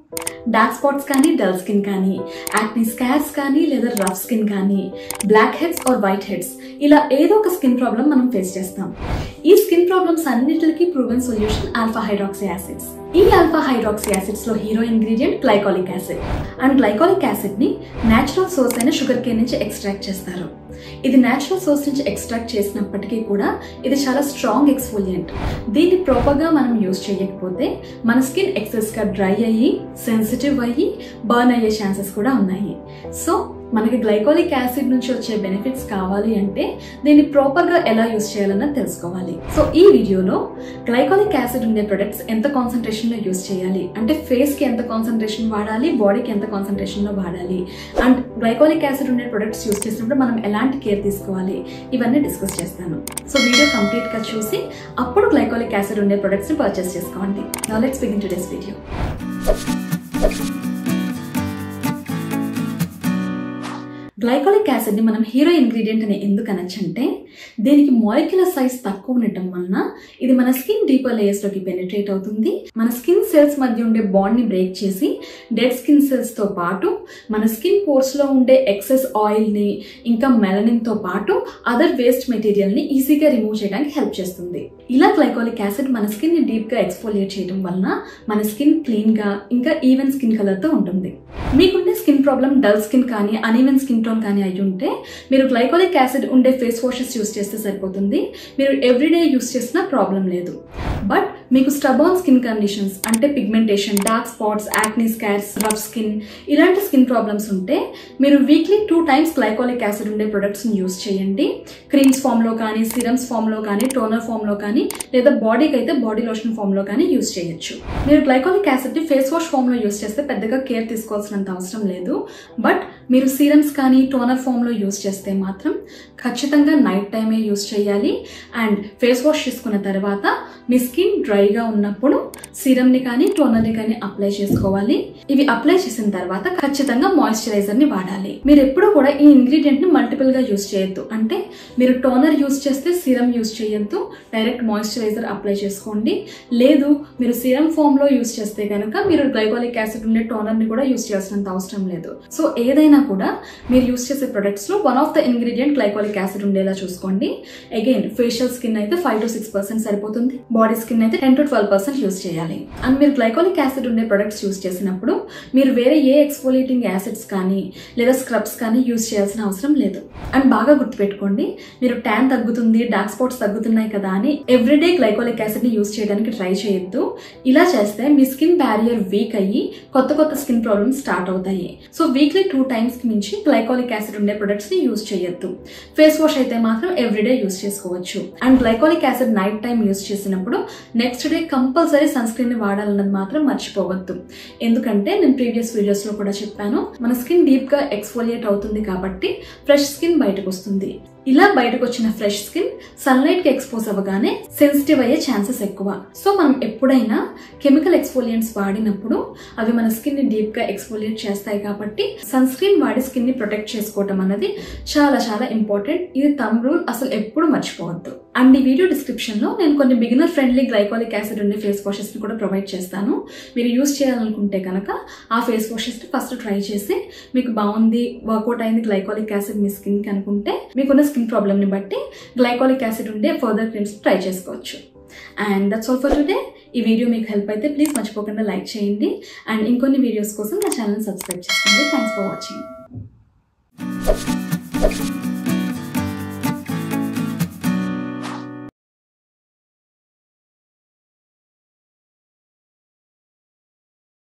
dark spots కానీ dull skin కానీ acne scars కానీ లేదా రఫ్ స్కిన్ కానీ blackheads or whiteheads ఇలా ఏదో ఒక స్కిన్ ప్రాబ్లం మనం ఫేస్ చేస్తాం ఈ స్కిన్ ప్రాబ్లమ్స్ అన్నిటికీ proven solution alpha hydroxy acids ఈ ఆల్ఫా హైడ్రాక్సీ యాసిడ్స్ లో hero ingredient glycolic acid and glycolic acid ని నేచురల్ సోర్స్ అయిన షుగర్ కేన్ నుంచి ఎక్స్ట్రాక్ట్ చేస్తారు ఇది నేచురల్ సోర్స్ నుంచి ఎక్స్ట్రాక్ట్ చేసినప్పటికీ కూడా ఇది చాలా స్ట్రాంగ్ ఎక్స్ఫోలియంట్ దీన్ని ప్రాపర్గా మనం యూజ్ చేయకపోతే మన స్కిన్ ఎక్సెస్గా డ్రై అయ్యి సెన్సిటివ్ అయ్యి బర్న్ అయ్యే ఛాన్సెస్ కూడా ఉన్నాయి సో మనకి గ్లైకోలిక్ యాసిడ్ నుంచి వచ్చే బెనిఫిట్స్ కావాలి అంటే దీన్ని ప్రాపర్గా ఎలా యూజ్ చేయాలన్నది తెలుసుకోవాలి సో ఈ వీడియోలో గ్లైకోలిక్ యాసిడ్ ఉండే ప్రొడక్ట్స్ ఎంత కాన్సన్ట్రేషన్లో యూజ్ చేయాలి అంటే ఫేస్కి ఎంత కాన్సన్ట్రేషన్ వాడాలి బాడీకి ఎంత కాన్సన్ట్రేషన్లో వాడాలి అండ్ గ్లైకోలిక్ యాసిడ్ ఉండే ప్రొడక్ట్స్ యూజ్ చేసినప్పుడు మనం ఎలాంటి కేర్ తీసుకోవాలి ఇవన్నీ డిస్కస్ చేస్తాను సో వీడియో కంప్లీట్గా చూసి అప్పుడు గ్లైకోలిక్ యాసిడ్ ఉండే ప్రొడక్ట్స్ని పర్చేస్ చేసుకోండి నా let's begin today's video glycolic యాసిడ్ని మనం హీరో ఇంగ్రీడియంట్ అని ఎందుకు అనొచ్చంటే దీనికి మాలిక్యులర్ సైజ్ తక్కువ ఉండటం వలన ఇది మన స్కిన్ డీపర్ లేయర్స్లోకి పెనిట్రేట్ అవుతుంది మన స్కిన్ సెల్స్ మధ్య ఉండే బాండ్ని బ్రేక్ చేసి డెడ్ స్కిన్ సెల్స్తో పాటు మన స్కిన్ పోర్స్లో ఉండే ఎక్సెస్ ఆయిల్ని ఇంకా మెలనిన్తో పాటు అదర్ వేస్ట్ మెటీరియల్ని ఈజీగా రిమూవ్ చేయడానికి హెల్ప్ చేస్తుంది ఇలా గ్లైకాలిక్ యాసిడ్ మన స్కిన్ని డీప్గా ఎక్స్ఫోలియేట్ చేయడం వలన మన స్కిన్ క్లీన్గా ఇంకా ఈవెన్ స్కిన్ కలర్తో ఉంటుంది మీకుండే స్కిన్ ప్రాబ్లం డల్ స్కిన్ కానీ అన్ఈవెన్ స్కిన్ టోన్ కానీ అయి ఉంటే మీరు గ్లైకోలిక్ యాసిడ్ ఉండే ఫేస్ వాషెస్ యూస్ చేస్తే సరిపోతుంది మీరు ఎవ్రీడే యూస్ చేసినా ప్రాబ్లం లేదు బట్ మీకు స్టబాన్ స్కిన్ కండిషన్స్ అంటే pigmentation dark spots acne scars rough skin ఇలాంటి స్కిన్ ప్రాబ్లమ్స్ ఉంటే మీరు weekly two times glycolic acid ఉండే ప్రొడక్ట్స్ని యూస్ చేయండి క్రీమ్స్ ఫామ్లో కానీ సిరమ్స్ ఫామ్లో కానీ టోనర్ ఫామ్లో కానీ లేదా బాడీకి అయితే బాడీ లోషన్ ఫామ్లో కానీ యూస్ చేయొచ్చు మీరు గ్లైకోలిక్ యాసిడ్ని ఫేస్ వాష్ ఫామ్లో యూస్ చేస్తే పెద్దగా కేర్ తీసుకోవాల్సినంత అవసరం లేదు బట్ మీరు సీరమ్స్ కానీ టోనర్ ఫామ్లో యూస్ చేస్తే మాత్రం ఖచ్చితంగా నైట్ టైమే యూస్ చేయాలి అండ్ ఫేస్ వాష్ చేసుకున్న తర్వాత మీ స్కిన్ డ్రైగా ఉన్నప్పుడు సీరమ్ని కానీ టోనర్ని కానీ అప్లై చేసుకోవాలి ఇవి అప్లై చేసిన తర్వాత ఖచ్చితంగా మాయిశ్చరైజర్ని వాడాలి మీరు ఎప్పుడూ కూడా ఈ ఇంగ్రీడియంట్ని మల్టిపుల్గా యూస్ చేయొద్దు అంటే మీరు టోనర్ యూస్ చేస్తే సీరం యూస్ చేయొద్దు డైరెక్ట్ మాయిశ్చరైజర్ అప్లై చేసుకోండి లేదు మీరు సీరం ఫామ్లో యూస్ చేస్తే కనుక మీరు గ్లైకోలిక్ యాసిడ్ ఉండే టోనర్ని కూడా యూస్ చేయాల్సినంత అవసరం లేదు సో ఏదైనా కూడా మీరు యూస్ చేసే ప్రొడక్ట్స్లో one of the ingredient glycolic acid ఉండేలా చూసుకోండి అగైన్ ఫేషియల్ స్కిన్ అయితే ఫైవ్ టు సిక్స్ పర్సెంట్ సరిపోతుంది బాడీ స్కిన్ అయితే ten to twelve percent use చేయాలి అండ్ మీరు గ్లైకోలిక్ యాసిడ్ ఉండే ప్రొడక్ట్స్ యూస్ చేసినప్పుడు మీరు వేరే ఏ ఎక్స్ఫోలియేటింగ్ యాసిడ్స్ కానీ లేదా స్క్రబ్స్ కానీ యూస్ చేయాల్సిన అవసరం లేదు అండ్ బాగా గుర్తుపెట్టుకోండి మీరు ట్యాన్ తగ్గుతుంది డార్క్ స్పాట్స్ తగ్గుతున్నాయి కదా అని ఎవ్రీడే గ్లైకోలిక్ యాసిడ్ని యూస్ చేయడానికి ట్రై చేయొద్దు ఇలా చేస్తే మీ స్కిన్ బ్యారియర్ వీక్ అయ్యి కొత్త కొత్త స్కిన్ ప్రాబ్లమ్స్ స్టార్ట్ అవుతాయి సో వీక్లీ టూ టైమ్స్ కి మించి గ్లైకోలిక్ యాసిడ్ ఉండే ప్రొడక్ట్స్ ని యూస్ చేయొద్దు ఫేస్ వాష్ అయితే మాత్రం ఎవ్రీడే యూస్ చేసుకోవచ్చు and glycolic acid night time use చేసినప్పుడు next day compulsory sunscreen ని వాడాలన్నది మాత్రం మర్చిపోవద్దు ఎందుకంటే నేను ప్రీవియస్ వీడియోస్ లో కూడా చెప్పాను మన స్కిన్ డీప్ గా ఎక్స్ఫోలియేట్ అవుతుంది కాబట్టి ఫ్రెష్ స్కిన్ బయటకు వస్తుంది ఇలా బయటకు వచ్చిన ఫ్రెష్ స్కిన్ సన్లైట్ కి ఎక్స్పోజ్ అవ్వగానే సెన్సిటివ్ అయ్యే ఛాన్సెస్ ఎక్కువ సో మనం ఎప్పుడైనా కెమికల్ ఎక్స్ఫోలియంట్స్ వాడినప్పుడు అవి మన స్కిన్ ని డీప్ గా ఎక్స్ఫోలియేట్ చేస్తాయి కాబట్టి సన్ స్క్రీన్ వాడి స్కిన్ ని ప్రొటెక్ట్ చేసుకోవటం అనేది చాలా చాలా ఇంపార్టెంట్ ఇది తమ్ రూల్ అసలు ఎప్పుడు మర్చిపోవద్దు అండ్ ఈ వీడియో డిస్క్రిప్షన్ లో నేను కొన్ని బిగినర్ ఫ్రెండ్లీ గ్లైకోలిక్ యాసిడ్ ఉండే ఫేస్ వాషెస్ ని కూడా ప్రొవైడ్ చేస్తాను మీరు యూస్ చేయాలనుకుంటే కనుక ఆ ఫేస్ వాషెస్ ని ఫస్ట్ ట్రై చేసి మీకు బాగుంది వర్కౌట్ అయింది గ్లైకోలిక్ యాసిడ్ మీ స్కిన్ కి అనుకుంటే మీకున్న స్కిన్ ప్రాబ్లమ్ని బట్టి గ్లైకోలిక్ యాసిడ్ ఉండే ఫర్దర్ క్రీమ్స్ ట్రై చేసుకోవచ్చు and that's all for today ఈ వీడియో మీకు హెల్ప్ అయితే ప్లీజ్ మర్చిపోకుండా లైక్ చేయండి అండ్ ఇంకొన్ని వీడియోస్ కోసం నా ఛానల్ సబ్స్క్రైబ్ చేసుకోండి థ్యాంక్స్ ఫర్ వాచింగ్